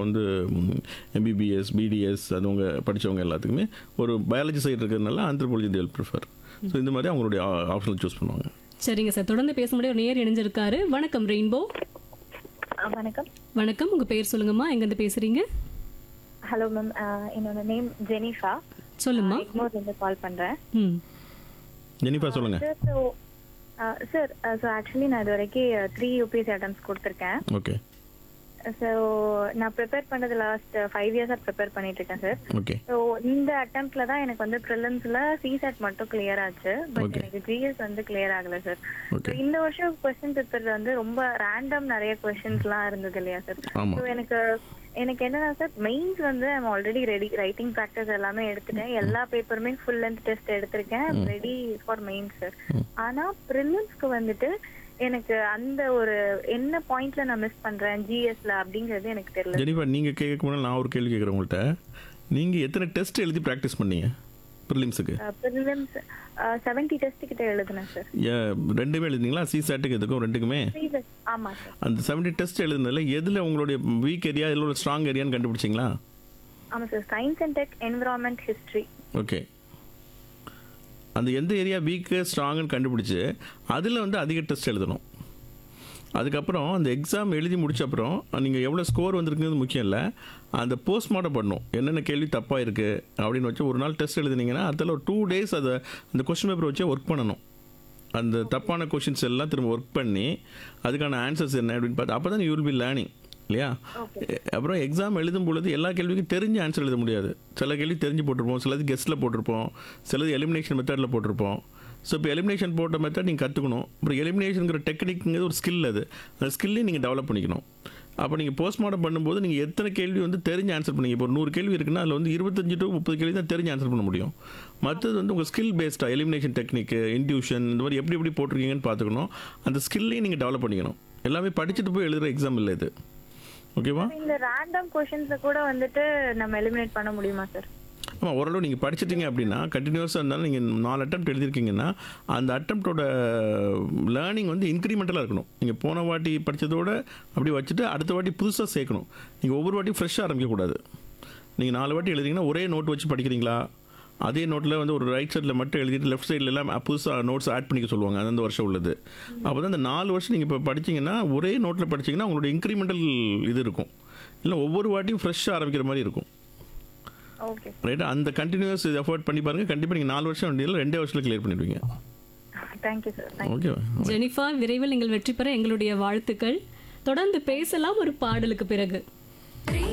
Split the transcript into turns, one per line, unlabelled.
வந்து MBBS BDS அதுவங்க படித்தவங்க எல்லாத்துக்குமே ஒரு பயாலஜி சைடு இருக்கிறதுனால ஆந்த்ரோபாலஜி தேல் ப்ரிஃபர் ஸோ இந்த மாதிரி அவங்களுடைய ஆப்ஷனில் சூஸ் பண்ணுவாங்க
சரிங்க சார் தொடர்ந்து பேச முடிய ஒரு நேர் இணைஞ்சிருக்காரு வணக்கம் ரெயின்போ
ஆ, வணக்கம்
வணக்கம் உங்க பேர் சொல்லுங்கம்மா எங்கேருந்து பேசுறீங்க
ஹலோ மேம் என்னோட நேம் ஜெனிஃபா
சொல்லுமா
இருந்து கால் பண்றேன்
ம்
ஜெனிஃபா சொல்லுங்கள்
sir so sir so actually நான் இது வரைக்கும் த்ரீ யூபிஎஸ்சி அட்டம்ஸ் கொடுத்துருக்கேன்
ஓகே
ஸோ நான் ப்ரிப்பேர் பண்ணது லாஸ்ட் ஃபைவ் இயர்ஸாக ப்ரிப்பேர் பண்ணிட்டு இருக்கேன் சார்
ஓகே
ஸோ இந்த அட்டம்ப்ட்ல தான் எனக்கு வந்து ப்ரிலிம்ஸ்ல சிசெட் மட்டும் கிளியர் ஆச்சு பட்
Okay.
எனக்கு ஜிஎஸ் வந்து கிளியர் ஆகல சார்
Okay.
இந்த வருஷம் கொஸ்டின் பேப்பர் வந்து ரொம்ப ரேண்டம் நிறைய கொஸ்டின்ஸ்லாம் இருந்தது இல்லையா சார்
ஆமாம்
ஸோ எனக்கு எனக்கு என்னன்னா சார் மெயின்ஸ் வந்து I'm already ready writing practice எல்லாமே எடுத்துட்டேன் எல்லா பேப்பருமே ஃபுல் லென்த் டெஸ்ட் எடுத்திருக்கேன் ரெடி ஃபார் மெயின்ஸ் சார் ஆனா ப்ரிலிம்ஸ்க்கு வந்துட்டு எனக்கு அந்த ஒரு என்ன பாயிண்ட்ல நான் மிஸ் பண்றேன் ஜிஎஸ்ல அப்படிங்கிறது எனக்கு தெரியல
ஜெனிஃபா நீங்கள் கேட்க முன்னாடி நான் ஒரு கேள்வி கேட்குறேன் உங்கள்கிட்ட நீங்கள் எத்தனை டெஸ்ட் எழுதி ப்ராக்டிஸ் பண்ணீங்க ப்ரிலிம்ஸுக்கு
ப்ரிலிம்ஸ் செவன்டி டெஸ்ட் கிட்ட எழுதுனேன் சார்
ரெண்டுமே எழுதினீங்களா சிசாட்டுக்கு இதுக்கும் ரெண்டுக்குமே
ஆமா சார்
அந்த செவன்டி டெஸ்ட் எழுதுனதுல எதில் உங்களுடைய வீக் ஏரியா இதில் ஒரு ஸ்ட்ராங் ஏரியான்னு கண்டுபிடிச்சிங்களா
ஆமா sir science and tech environment history
okay அந்த எந்த ஏரியா வீக்கு ஸ்ட்ராங்குன்னு கண்டுபிடிச்சு அதில் வந்து அதிக டெஸ்ட் எழுதணும் அதுக்கப்புறம் அந்த எக்ஸாம் எழுதி முடிச்ச அப்புறம் நீங்கள் எவ்வளோ ஸ்கோர் வந்திருக்குங்கிறது முக்கியம் இல்லை அந்த போஸ்ட்மார்ட்டம் பண்ணணும் என்னென்ன கேள்வி தப்பாக இருக்குது அப்படின்னு வச்சு ஒரு நாள் டெஸ்ட் எழுதுனீங்கன்னா அதில் ஒரு டூ டேஸ் அதை அந்த கொஸ்டின் பேப்பர் வச்சே ஒர்க் பண்ணணும் அந்த தப்பான கொஷின்ஸ் எல்லாம் திரும்ப ஒர்க் பண்ணி அதுக்கான ஆன்சர்ஸ் என்ன அப்படின்னு பார்த்து அப்போ தான் யூ வில் பி லேர்னிங் இல்லையா அப்புறம் எக்ஸாம் எழுதும் பொழுது எல்லா கேள்விக்கும் தெரிஞ்ச ஆன்சர் எழுத முடியாது சில கேள்வி தெரிஞ்சு போட்டிருப்போம் சிலது கெஸ்ட்டில் போட்டிருப்போம் சிலது எலிமினேஷன் மெத்தடில் போட்டிருப்போம் ஸோ இப்போ எலிமினேஷன் போட்ட மெத்தட் நீங்கள் கற்றுக்கணும் அப்புறம் எலிமினேஷனுங்கிற டெக்னிக்ங்கிறது ஒரு ஸ்கில் அது அந்த ஸ்கில்லையும் நீங்கள் டெவலப் பண்ணிக்கணும் அப்போ நீங்கள் போஸ்ட்மார்ட்டம் பண்ணும்போது நீங்கள் எத்தனை கேள்வி வந்து தெரிஞ்சு ஆன்சர் பண்ணீங்க இப்போ ஒரு நூறு கேள்வி இருக்குன்னா அதில் வந்து இருபத்தஞ்சு டு முப்பது கேள்வி தான் தெரிஞ்சு ஆன்சர் பண்ண முடியும் மற்றது வந்து உங்கள் ஸ்கில் பேஸ்டாக எலிமினேஷன் டெக்னிக்கு இன்ட்யூஷன் இந்த மாதிரி எப்படி எப்படி போட்டிருக்கீங்கன்னு பார்த்துக்கணும் அந்த ஸ்கில்லையும் நீங்கள் டெவலப் பண்ணிக்கணும் எல்லாமே படிச்சுட்டு போய் எழுதுகிற எக்ஸாம் இல்லை இது ஓகேவா
இந்த ரேண்டம் கொஸ்டின்ஸை கூட வந்துட்டு நம்ம எலிமினேட் பண்ண முடியுமா சார்
ஆமாம் ஓரளவு நீங்கள் படிச்சிட்டீங்க அப்படின்னா கண்டினியூஸாக இருந்தாலும் நீங்கள் நாலு அட்டம் எழுதிருக்கீங்கன்னா அந்த அட்டம்ப்டோட லேர்னிங் வந்து இன்க்ரிமெண்டலாக இருக்கணும் நீங்கள் போன வாட்டி படித்ததோட அப்படி வச்சுட்டு அடுத்த வாட்டி புதுசாக சேர்க்கணும் நீங்கள் ஒவ்வொரு வாட்டியும் ஃப்ரெஷ்ஷாக ஆரம்பிக்கக்கூடாது நீங்கள் நாலு வாட்டி எழுதிங்கன்னா ஒரே நோட் வச்சு படிக்கிறீங்களா அதே நோட்டில் வந்து ஒரு ரைட் சைடில் மட்டும் எழுதிட்டு லெஃப்ட் சைடில் எல்லாம் புதுசாக நோட்ஸ் ஆட் பண்ணிக்க சொல்லுவாங்க அந்தந்த வருஷம் உள்ளது அப்போ தான் இந்த நாலு வருஷம் நீங்கள் இப்போ படிச்சீங்கன்னா ஒரே நோட்டில் படிச்சீங்கன்னா உங்களோட இன்க்ரிமெண்டல் இது இருக்கும் இல்லை ஒவ்வொரு வாட்டியும் ஃப்ரெஷ்ஷாக ஆரம்பிக்கிற மாதிரி இருக்கும்
ஓகே
ரைட்டா அந்த கண்டினியூஸ் எஃபோர்ட் பண்ணி பாருங்க கண்டிப்பாக நீங்கள் நாலு வருஷம் வண்டியில் ரெண்டே வருஷத்தில் கிளியர் பண்ணிடுவீங்க
தேங்க்யூ சார் தேங்க்
ஓகேவா
ஜெனிஃபா விரைவில் நீங்கள் வெற்றி பெற எங்களுடைய வாழ்த்துக்கள் தொடர்ந்து பேசலாம் ஒரு பாடலுக்கு பிறகு
Three